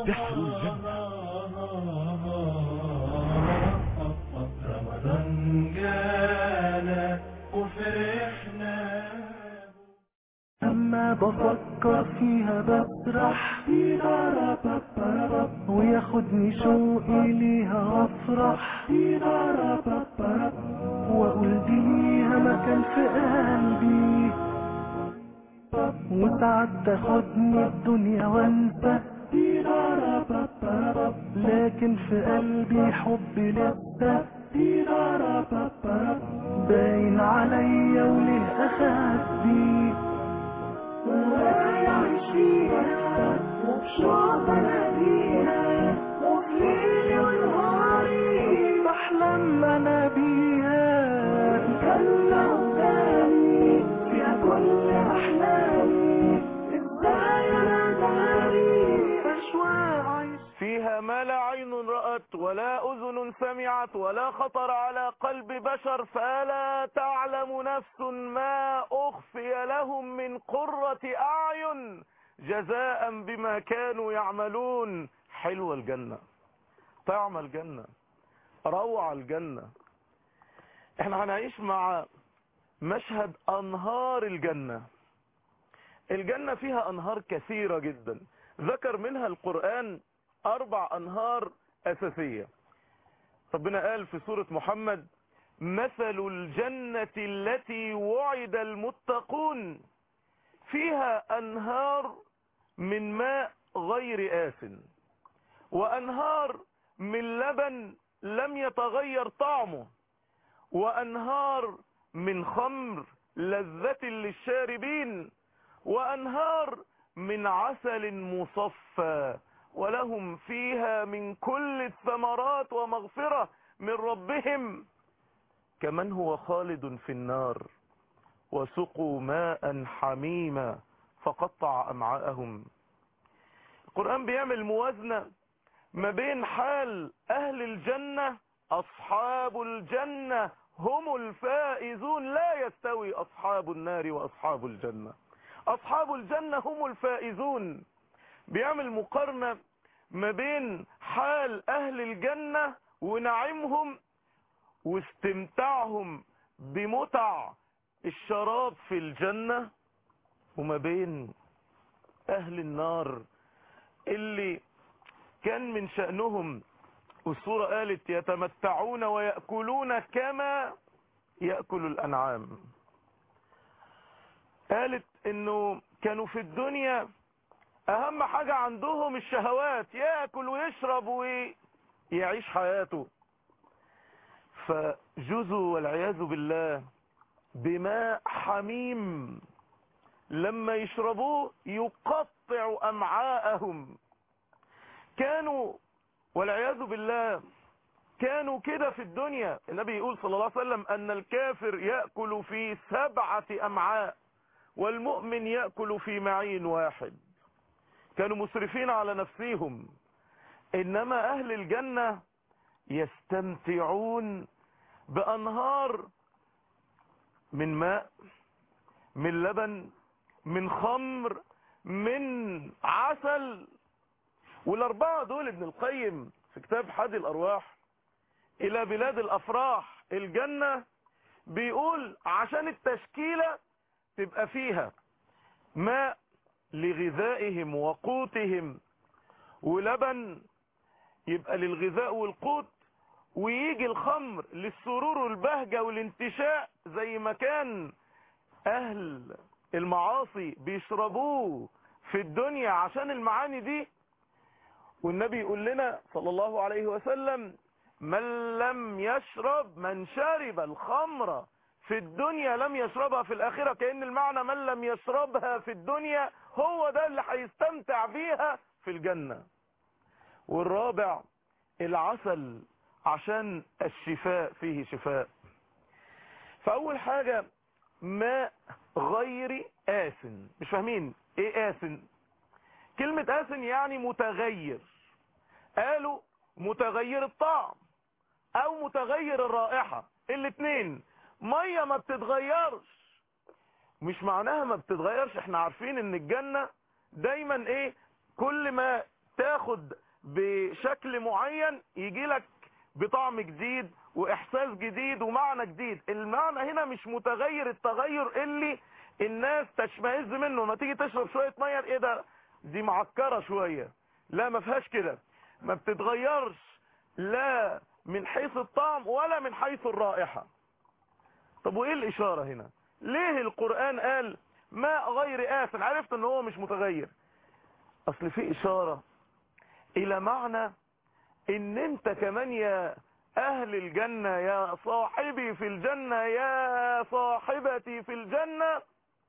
سحر الجنة رمضان جانا وفرحنا أما بفكر فيها بسرح وياخدني شوقي ليها وافرح واقول دي ليها مكان في قلبي وساعات تاخدني الدنيا وانسى لكن في قلبي حبي لسه باين عليا وليه اخبي وعايش فيها وبشوق اناديها وفي ليلي ونهاري بحلم انا بيها جنة قدامي فيها كل احلامي ازاي انا داري اشواق عايش فيها ما لا عين رأت ولا أذن سمعت ولا خطر على قلب بشر فلا تعلم نفس ما أخفي لهم من قرة أعين جزاء بما كانوا يعملون حلوة الجنة طعم الجنة روعة الجنة احنا هنعيش مع مشهد أنهار الجنة الجنة فيها أنهار كثيرة جدا ذكر منها القرآن أربع أنهار أساسية ربنا قال في سورة محمد مثل الجنة التي وعد المتقون فيها أنهار من ماء غير آس وأنهار من لبن لم يتغير طعمه وأنهار من خمر لذة للشاربين وأنهار من عسل مصفى ولهم فيها من كل الثمرات ومغفرة من ربهم كمن هو خالد في النار وسقوا ماء حميما فقطع أمعاءهم القرآن بيعمل موازنة ما بين حال أهل الجنة أصحاب الجنة هم الفائزون لا يستوي أصحاب النار وأصحاب الجنة أصحاب الجنة هم الفائزون بيعمل مقارنة ما بين حال أهل الجنة ونعيمهم واستمتاعهم بمتع الشراب في الجنة وما بين أهل النار اللي كان من شأنهم والسورة قالت يتمتعون ويأكلون كما يأكل الأنعام قالت انه كانوا في الدنيا اهم حاجة عندهم الشهوات يأكل ويشرب ويعيش حياته فجزوا والعياذ بالله بماء حميم لما يشربوه يقطع امعاءهم كانوا والعياذ بالله كانوا كده في الدنيا النبي يقول صلى الله عليه وسلم ان الكافر يأكل في سبعة امعاء والمؤمن يأكل في معين واحد كانوا مسرفين على نفسهم انما اهل الجنة يستمتعون بانهار من ماء من لبن من خمر من عسل والاربعة دول ابن القيم في كتاب حادي الارواح الى بلاد الافراح الجنة بيقول عشان التشكيلة تبقى فيها ماء لغذائهم وقوتهم ولبن يبقى للغذاء والقوت ويجي الخمر للسرور والبهجة والانتشاء زي ما كان اهل المعاصي بيشربوه في الدنيا عشان المعاني دي والنبي يقول لنا صلى الله عليه وسلم من لم يشرب من شرب الخمر في الدنيا لم يشربها في الآخرة كأن المعنى من لم يشربها في الدنيا هو ده اللي هيستمتع بيها في الجنة والرابع العسل عشان الشفاء فيه شفاء فأول حاجة ماء غير آسن مش فاهمين ايه آسن كلمة آسن يعني متغير قالوا متغير الطعم او متغير الرائحة الاتنين مية ما بتتغيرش مش معناها ما بتتغيرش احنا عارفين ان الجنة دايما ايه كل ما تاخد بشكل معين يجي لك بطعم جديد واحساس جديد ومعنى جديد المعنى هنا مش متغير التغير اللي الناس تشمئز منه ما تيجي تشرب شوية مية ايه ده دي معكرة شوية لا ما فيهاش كده ما بتتغيرش لا من حيث الطعم ولا من حيث الرائحة طب وايه الاشارة هنا ليه القرآن قال ماء غير آسن عرفت ان هو مش متغير اصل في اشارة الى معنى ان انت كمان يا اهل الجنة يا صاحبي في الجنة يا صاحبتي في الجنة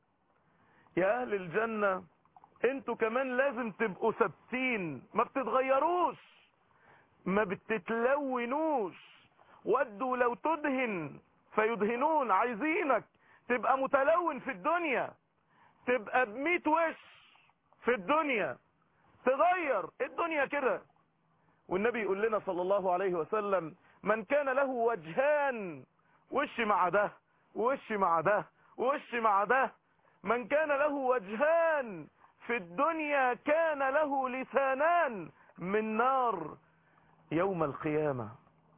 يا اهل الجنة انتوا كمان لازم تبقوا ثابتين ما بتتغيروش ما بتتلونوش ودوا لو تدهن فيدهنون عايزينك تبقى متلون في الدنيا تبقى بميت وش في الدنيا تغير الدنيا كده والنبي يقول لنا صلى الله عليه وسلم من كان له وجهان وش مع ده وش مع ده وش مع ده من كان له وجهان في الدنيا كان له لسانان من نار يوم القيامة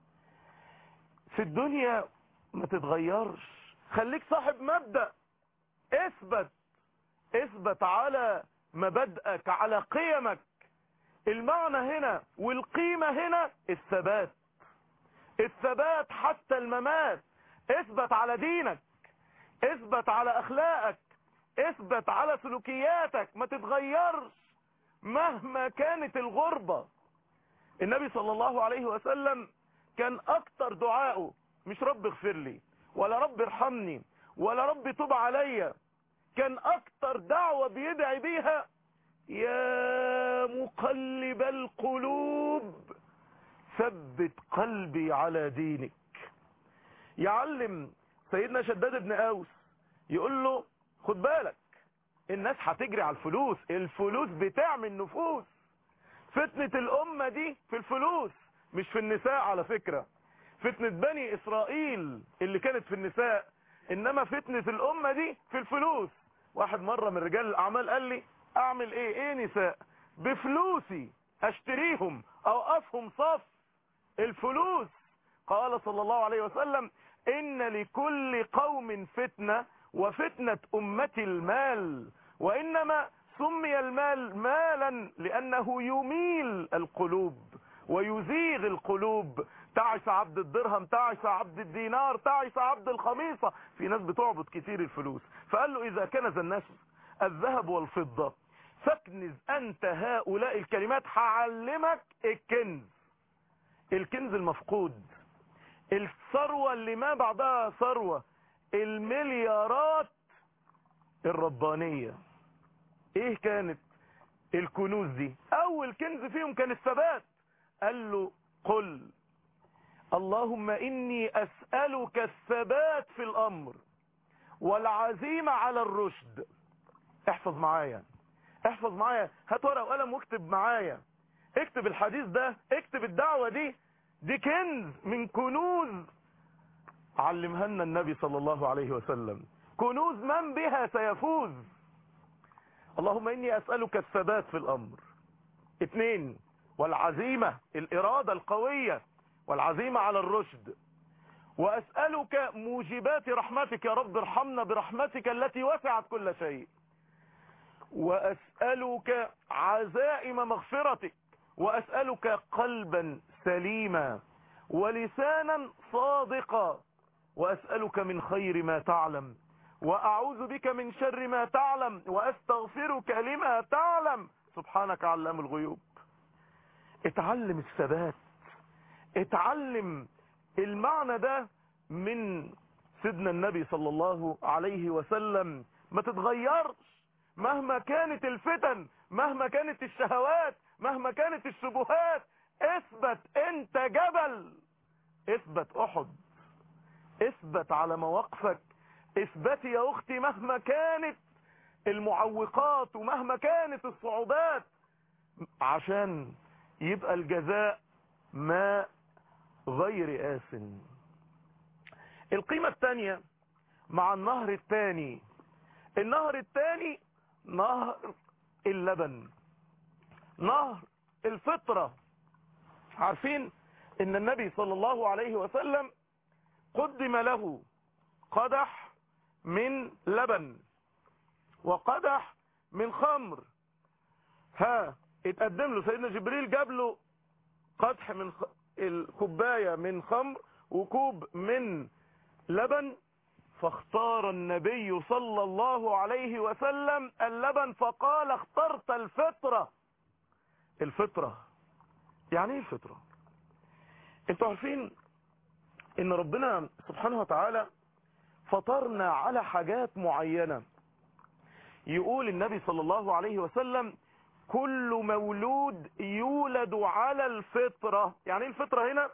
في الدنيا ما تتغيرش خليك صاحب مبدأ اثبت اثبت على مبادئك على قيمك المعنى هنا والقيمة هنا الثبات الثبات حتى الممات اثبت على دينك اثبت على اخلاقك اثبت على سلوكياتك ما تتغيرش مهما كانت الغربة النبي صلى الله عليه وسلم كان اكتر دعائه مش رب اغفر لي ولا رب ارحمني ولا رب تب عليا كان اكتر دعوة بيدعي بيها يا مقلب القلوب ثبت قلبي على دينك يعلم سيدنا شداد بن اوس يقول له خد بالك الناس هتجري على الفلوس الفلوس بتعمل نفوس فتنة الامة دي في الفلوس مش في النساء على فكرة فتنة بني اسرائيل اللي كانت في النساء انما فتنة الامة دي في الفلوس واحد مرة من رجال الاعمال قال لي اعمل ايه ايه نساء بفلوسي اشتريهم اوقفهم صف الفلوس قال صلى الله عليه وسلم ان لكل قوم فتنة وفتنة امتي المال وانما سمي المال مالا لانه يميل القلوب ويزيغ القلوب تعس عبد الدرهم تعس عبد الدينار تعس عبد الخميصة في ناس بتعبد كتير الفلوس فقال له اذا كنز الناس الذهب والفضة فاكنز انت هؤلاء الكلمات هعلمك الكنز الكنز المفقود الثروة اللي ما بعدها ثروة المليارات الربانية ايه كانت الكنوز دي اول كنز فيهم كان الثبات قال له قل اللهم اني اسألك الثبات في الامر والعزيمة على الرشد احفظ معايا احفظ معايا هات ورقه وقلم واكتب معايا اكتب الحديث ده اكتب الدعوة دي دي كنز من كنوز علمها لنا النبي صلى الله عليه وسلم كنوز من بها سيفوز اللهم اني اسألك الثبات في الامر اتنين والعزيمة الارادة القوية والعزيمة على الرشد واسألك موجبات رحمتك يا رب ارحمنا برحمتك التي وسعت كل شيء واسألك عزائم مغفرتك واسألك قلبا سليما ولسانا صادقا واسألك من خير ما تعلم واعوذ بك من شر ما تعلم واستغفرك لما تعلم سبحانك علام الغيوب اتعلم الثبات اتعلم المعنى ده من سيدنا النبي صلى الله عليه وسلم ما تتغيرش مهما كانت الفتن مهما كانت الشهوات مهما كانت الشبهات اثبت انت جبل اثبت احد اثبت على مواقفك اثبتي يا اختي مهما كانت المعوقات ومهما كانت الصعوبات عشان يبقى الجزاء ما غير آسن القيمة الثانية مع النهر الثاني النهر الثاني نهر اللبن نهر الفطرة عارفين ان النبي صلى الله عليه وسلم قدم له قدح من لبن وقدح من خمر ها اتقدم له سيدنا جبريل جاب له قدح من خ... الكوباية من خمر وكوب من لبن فاختار النبي صلى الله عليه وسلم اللبن فقال اخترت الفطرة الفطرة يعني ايه الفطرة انتوا عارفين ان ربنا سبحانه وتعالى فطرنا على حاجات معينة يقول النبي صلى الله عليه وسلم كل مولود يولد على الفطرة يعني ايه الفطرة هنا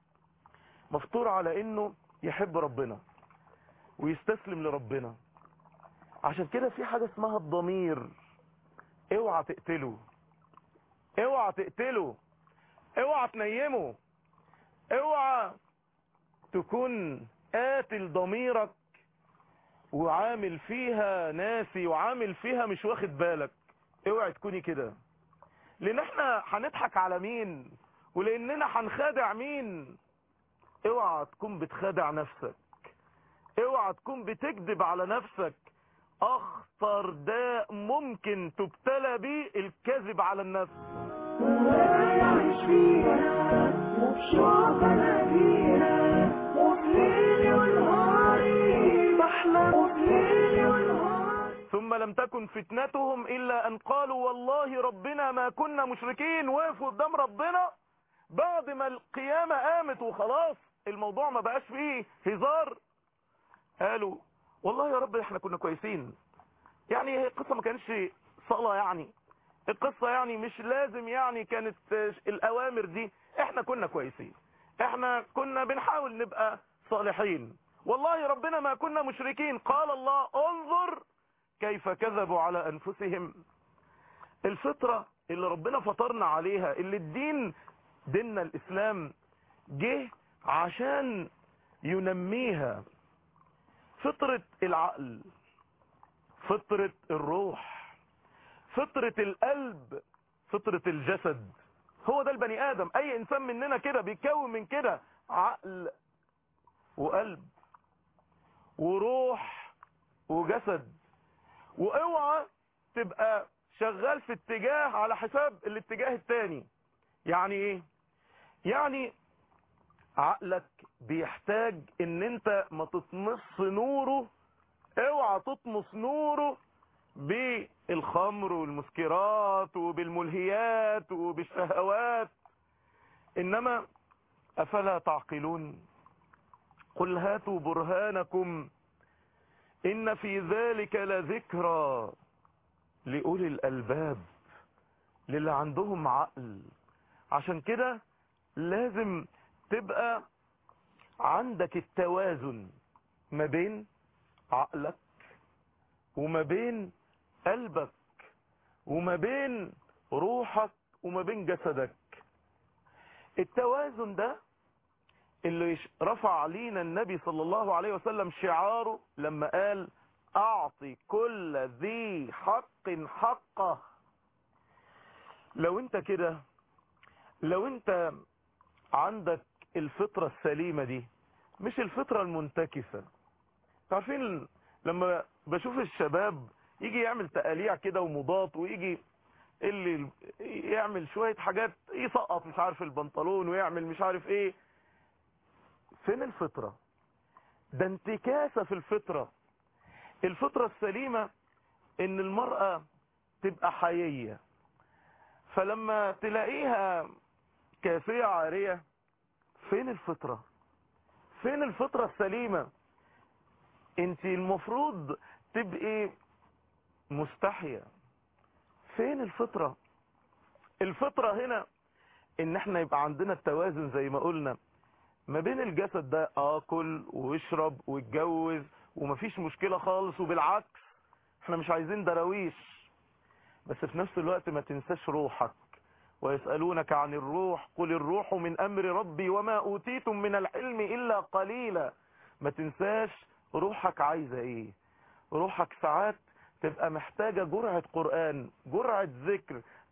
مفطور على انه يحب ربنا ويستسلم لربنا عشان كده في حاجة اسمها الضمير اوعى تقتله اوعى تقتله اوعى تنيمه اوعى تكون قاتل ضميرك وعامل فيها ناسي وعامل فيها مش واخد بالك اوعى تكوني كده لان احنا هنضحك على مين ولاننا هنخادع مين اوعى تكون بتخادع نفسك اوعى تكون بتكذب على نفسك اخطر داء ممكن تبتلى بيه الكذب على النفس ويعيش فيها وبشوق اناديها وفي ليلي ونهاري بحلم وفي ليلي ونهاري ثم لم تكن فتنتهم الا ان قالوا والله ربنا ما كنا مشركين وقفوا قدام ربنا بعد ما القيامة قامت وخلاص الموضوع ما بقاش فيه هزار قالوا والله يا رب احنا كنا كويسين يعني هي القصة ما كانتش صلاة يعني القصة يعني مش لازم يعني كانت الأوامر دي احنا كنا كويسين احنا كنا بنحاول نبقى صالحين والله ربنا ما كنا مشركين قال الله انظر كيف كذبوا على أنفسهم الفطرة اللي ربنا فطرنا عليها اللي الدين ديننا الإسلام جه عشان ينميها فطرة العقل فطرة الروح فطرة القلب فطرة الجسد هو ده البني آدم أي إنسان مننا كده بيتكون من كده عقل وقلب وروح وجسد واوعى تبقى شغال في اتجاه على حساب الاتجاه التاني يعني ايه يعني عقلك بيحتاج ان انت ما تطمس نوره اوعى تطمس نوره بالخمر والمسكرات وبالملهيات وبالشهوات انما افلا تعقلون قل هاتوا برهانكم ان في ذلك لذكرى لأولي الألباب للي عندهم عقل عشان كده لازم تبقى عندك التوازن ما بين عقلك وما بين قلبك وما بين روحك وما بين جسدك التوازن ده اللي رفع علينا النبي صلى الله عليه وسلم شعاره لما قال اعطي كل ذي حق حقه لو انت كده لو انت عندك الفطرة السليمة دي مش الفطرة المنتكسة عارفين لما بشوف الشباب يجي يعمل تقاليع كده ومضاد ويجي اللي يعمل شوية حاجات يسقط مش عارف البنطلون ويعمل مش عارف ايه فين الفطرة ده انتكاسة في الفطرة الفطرة السليمة ان المرأة تبقى حيية فلما تلاقيها كافية عارية فين الفطرة فين الفطرة السليمة انت المفروض تبقي مستحية فين الفطرة الفطرة هنا ان احنا يبقى عندنا التوازن زي ما قلنا ما بين الجسد ده اكل واشرب واتجوز ومفيش مشكلة خالص وبالعكس احنا مش عايزين دراويش بس في نفس الوقت ما تنساش روحك ويسألونك عن الروح قل الروح من امر ربي وما اوتيتم من العلم الا قليلا ما تنساش روحك عايزة ايه روحك ساعات تبقى محتاجة جرعة قرآن جرعة ذكر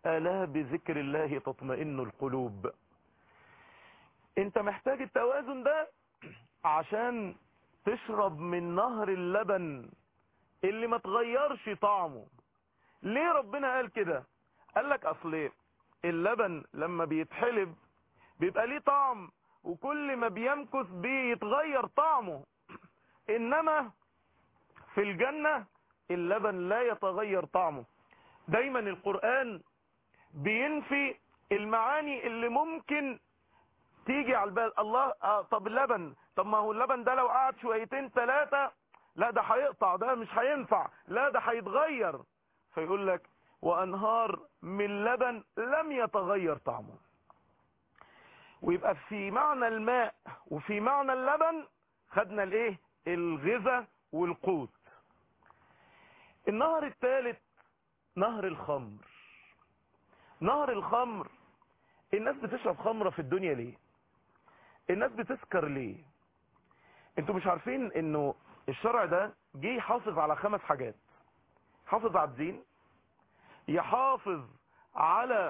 ألا بذكر الله تطمئن القلوب انت محتاج التوازن ده عشان تشرب من نهر اللبن اللي ما تغيرش طعمه ليه ربنا قال كده قال لك اصل اللبن لما بيتحلب بيبقى ليه طعم وكل ما بيمكث بيتغير طعمه انما في الجنة اللبن لا يتغير طعمه دايما القرآن بينفي المعاني اللي ممكن تيجي على البال الله آه طب اللبن طب ما هو اللبن ده لو قعد شويتين ثلاثة لا ده هيقطع ده مش هينفع لا ده هيتغير فيقول لك وانهار من لبن لم يتغير طعمه ويبقى في معنى الماء وفي معنى اللبن خدنا الايه الغذاء والقوت النهر الثالث نهر الخمر نهر الخمر الناس بتشرب خمرة في الدنيا ليه الناس بتسكر ليه انتوا مش عارفين انه الشرع ده جه يحافظ على خمس حاجات يحافظ على الدين يحافظ على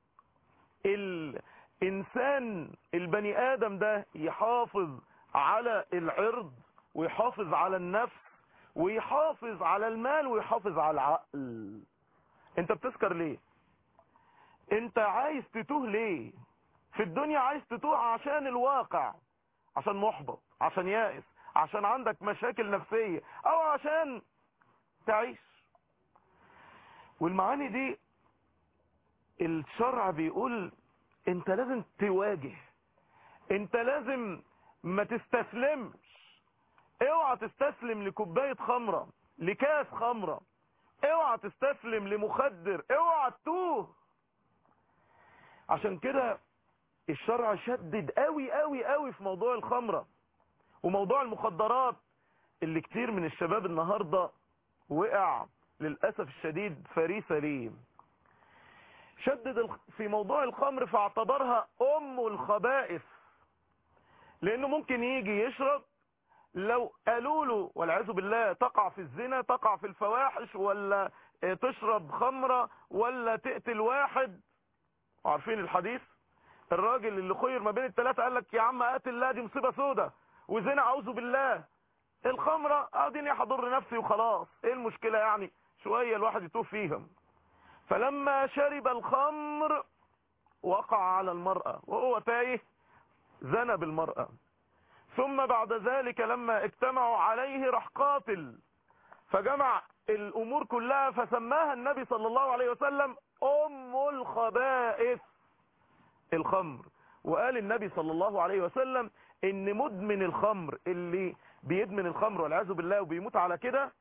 الانسان البني ادم ده يحافظ على العرض ويحافظ على النفس ويحافظ على المال ويحافظ على العقل انت بتسكر ليه انت عايز تتوه ليه في الدنيا عايز تتوه عشان الواقع عشان محبط عشان يائس عشان عندك مشاكل نفسية او عشان تعيش والمعاني دي الشرع بيقول انت لازم تواجه انت لازم ما تستسلمش اوعى تستسلم لكوباية خمرة لكاس خمرة اوعى تستسلم لمخدر اوعى تتوه عشان كده الشرع شدد قوي قوي قوي في موضوع الخمرة وموضوع المخدرات اللي كتير من الشباب النهاردة وقع للأسف الشديد فريسة ليه شدد في موضوع الخمر فاعتبرها ام الخبائث لانه ممكن يجي يشرب لو قالوا له والعياذ بالله تقع في الزنا تقع في الفواحش ولا تشرب خمرة ولا تقتل واحد عارفين الحديث الراجل اللي خير ما بين الثلاثة قال لك يا عم قاتل لا دي مصيبة سودة وزنا اعوذ بالله الخمرة اديني هضر نفسي وخلاص ايه المشكلة يعني شوية الواحد يتوه فيهم فلما شرب الخمر وقع على المرأة وهو تايه زنى بالمرأة ثم بعد ذلك لما اجتمعوا عليه راح قاتل فجمع الامور كلها فسماها النبي صلى الله عليه وسلم ام الخبائث الخمر وقال النبي صلى الله عليه وسلم ان مدمن الخمر اللي بيدمن الخمر والعياذ بالله وبيموت على كده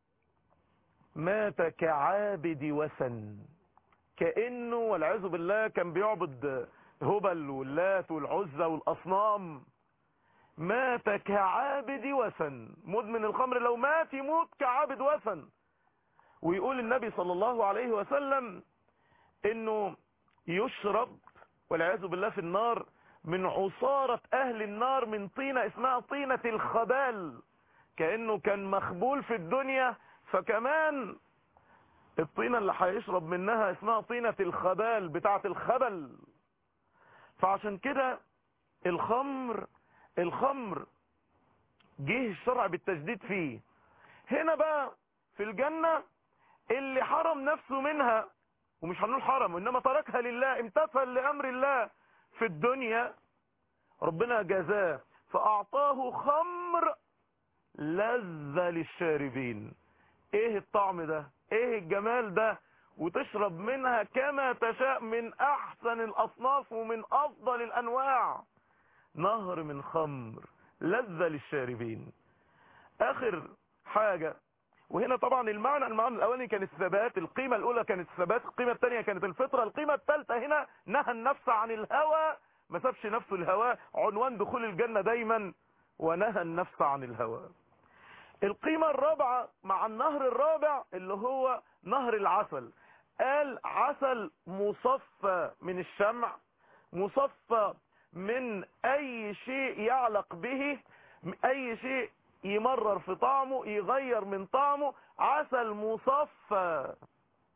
مات كعابد وثن كأنه والعياذ بالله كان بيعبد هبل واللات والعزة والأصنام مات كعابد وثن مدمن الخمر لو مات يموت كعابد وثن ويقول النبي صلى الله عليه وسلم انه يشرب والعياذ بالله في النار من عصارة اهل النار من طينة اسمها طينة الخبال كأنه كان مخبول في الدنيا فكمان الطينة اللي هيشرب منها اسمها طينة الخبال بتاعة الخبل فعشان كده الخمر الخمر جه الشرع بالتجديد فيه هنا بقى في الجنة اللي حرم نفسه منها ومش هنقول حرم انما تركها لله امتثل لامر الله في الدنيا ربنا جزاه فاعطاه خمر لذة للشاربين ايه الطعم ده ايه الجمال ده وتشرب منها كما تشاء من احسن الاصناف ومن افضل الانواع نهر من خمر لذة للشاربين اخر حاجة وهنا طبعا المعنى المعنى الاولاني كان الثبات القيمة الاولى كانت الثبات القيمة الثانية كانت الفطرة القيمة الثالثة هنا نهى النفس عن الهوى ما سابش نفسه الهوى عنوان دخول الجنة دايما ونهى النفس عن الهوى القيمة الرابعة مع النهر الرابع اللي هو نهر العسل قال عسل مصفى من الشمع مصفى من اي شيء يعلق به اي شيء يمرر في طعمه يغير من طعمه عسل مصفى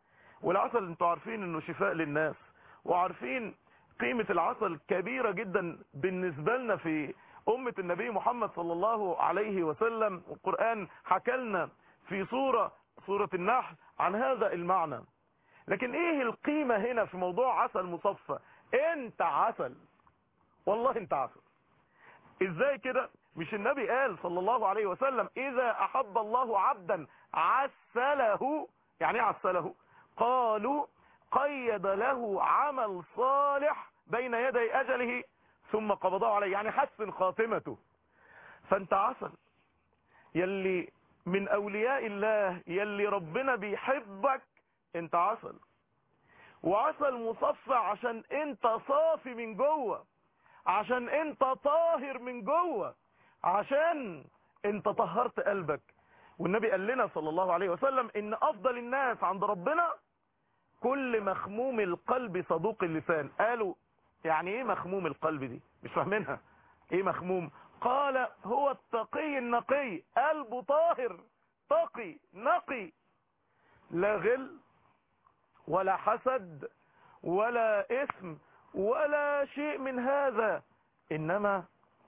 والعسل انتوا عارفين انه شفاء للناس وعارفين قيمة العسل كبيرة جدا بالنسبة لنا في أمة النبي محمد صلى الله عليه وسلم القرآن حكى لنا في سورة سورة النحل عن هذا المعنى لكن ايه القيمة هنا في موضوع عسل مصفى انت عسل والله انت عسل ازاي كده مش النبي قال صلى الله عليه وسلم اذا احب الله عبدا عسله يعني ايه عسله قالوا قيد له عمل صالح بين يدي اجله ثم قبضه عليه يعني حسن خاتمته فانت عسل يلي من اولياء الله يلي ربنا بيحبك انت عسل وعسل مصفى عشان انت صافي من جوه عشان انت طاهر من جوه عشان انت طهرت قلبك والنبي قال لنا صلى الله عليه وسلم ان افضل الناس عند ربنا كل مخموم القلب صدوق اللسان قالوا يعني ايه مخموم القلب دي مش فاهمينها ايه مخموم قال هو التقي النقي قلبه طاهر تقي نقي لا غل ولا حسد ولا اثم ولا شيء من هذا انما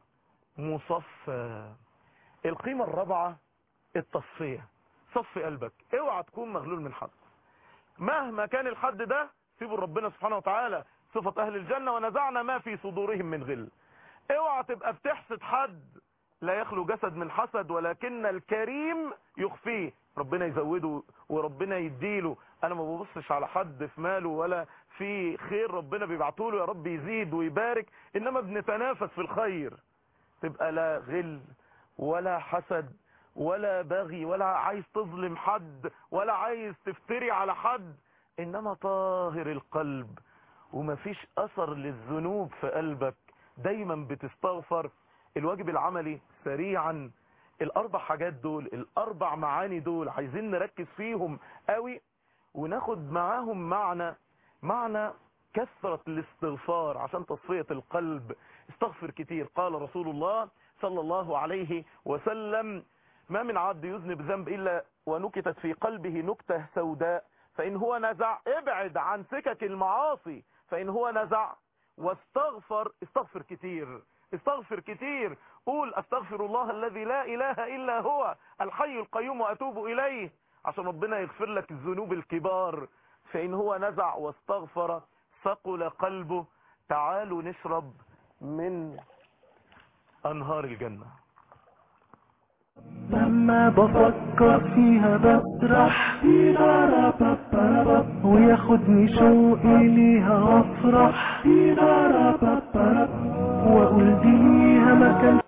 مصفى القيمة الرابعة التصفية صفي قلبك اوعى تكون مغلول من حد مهما كان الحد ده سيبوا ربنا سبحانه وتعالى صفة اهل الجنة ونزعنا ما في صدورهم من غل اوعى تبقى بتحسد حد لا يخلو جسد من حسد ولكن الكريم يخفيه ربنا يزوده وربنا يديله انا ما ببصش على حد في ماله ولا في خير ربنا بيبعته له يا رب يزيد ويبارك انما بنتنافس في الخير تبقى لا غل ولا حسد ولا بغي ولا عايز تظلم حد ولا عايز تفتري على حد انما طاهر القلب ومفيش اثر للذنوب في قلبك دايما بتستغفر الواجب العملي سريعا الاربع حاجات دول الاربع معاني دول عايزين نركز فيهم قوي وناخد معاهم معنى معنى كثرة الاستغفار عشان تصفية القلب استغفر كتير قال رسول الله صلى الله عليه وسلم ما من عبد يذنب ذنب إلا ونكتت في قلبه نكتة سوداء فإن هو نزع ابعد عن سكك المعاصي فإن هو نزع واستغفر استغفر كتير استغفر كتير قول استغفر الله الذي لا اله الا هو الحي القيوم واتوب اليه عشان ربنا يغفر لك الذنوب الكبار فان هو نزع واستغفر ثقل قلبه تعالوا نشرب من انهار الجنة لما بفكر فيها بسرح وياخدني شوقي ليها افرح واقول دي ليها مكان